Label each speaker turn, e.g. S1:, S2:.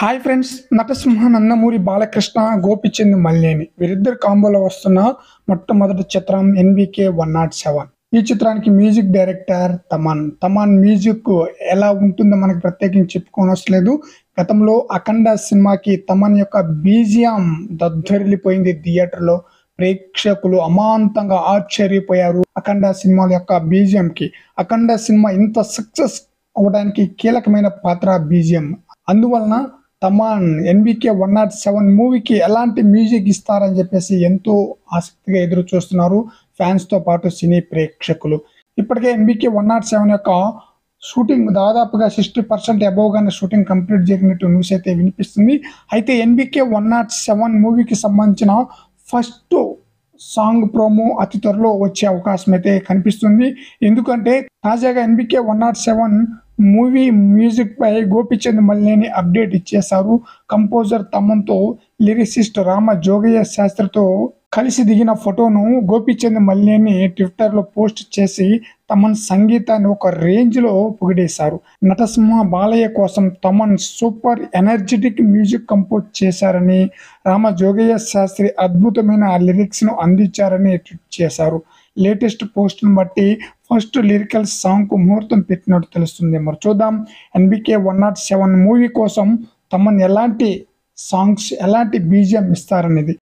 S1: hi friends Natasimha Nandamuri Balakrishna Gopichand Malineni వీరిద్దరు కాంబోలో వస్తున్న మొట్టమొదటి చిత్రం ఎన్బికే వన్ నాట్ సెవెన్ ఈ చిత్రానికి music director Thaman Thaman music ఎలా ఉంటుందో మనకి ప్రత్యేకించి చెప్పుకోనవసలేదు గతంలో అఖండ సినిమాకి తమన్ యొక్క బీజియం దద్దరిల్లిపోయింది థియేటర్లో ప్రేక్షకులు అమాంతంగా ఆశ్చర్యపోయారు అఖండ సినిమాల యొక్క బీజియం కి అఖండ సినిమా ఇంత సక్సెస్ అవడానికి కీలకమైన పాత్ర బీజియం అందువలన Thaman NBK one nought seven మూవీకి ఎలాంటి మ్యూజిక్ ఇస్తారని చెప్పేసి ఎంతో ఆసక్తిగా ఎదురు చూస్తున్నారు ఫ్యాన్స్ తో పాటు సినీ ప్రేక్షకులు ఇప్పటికే ఎన్బికే వన్ నాట్ సెవెన్ యొక్క షూటింగ్ దాదాపుగా సిక్స్టీ పర్సెంట్ అబౌవ్ గానే షూటింగ్ కంప్లీట్ జరిగినట్టు న్యూస్ అయితే వినిపిస్తుంది అయితే ఎన్బికే వన్ నాట్ సెవెన్ మూవీకి సంబంధించిన ఫస్ట్ సాంగ్ ప్రోమో అతి త్వరలో వచ్చే అవకాశం అయితే కనిపిస్తుంది ఎందుకంటే తాజాగా NBK one nought seven movie music పై గోపిచంద్ మల్లేని అప్డేట్ ఇచ్చేశారు కంపోజర్ తమ్మంతో లిరిసిస్ట్ రామ జోగయ్య శాస్త్రితో కలిసి దిగిన ఫోటోను గోపిచంద్ మల్లేని ట్విట్టర్ లో పోస్ట్ చేసి తమన్ సంగీతాన్ని ఒక రేంజ్ లో పొగిడేశారు నటసింహ బాలయ్య కోసం Thaman super energetic music compose చేశారని రామ జోగయ్య శాస్త్రి అద్భుతమైన లిరిక్స్ ను అందించారని ట్వీట్ చేశారు లేటెస్ట్ పోస్ట్ ను బట్టి ఫస్ట్ లిరికల్ సాంగ్ కు ముహూర్తం పెట్టినట్టు తెలుస్తుంది మరి చూద్దాం NBK one nought seven movie కోసం తమన్ ఎలాంటి సాంగ్స్ ఎలాంటి బీజియం ఇస్తారనేది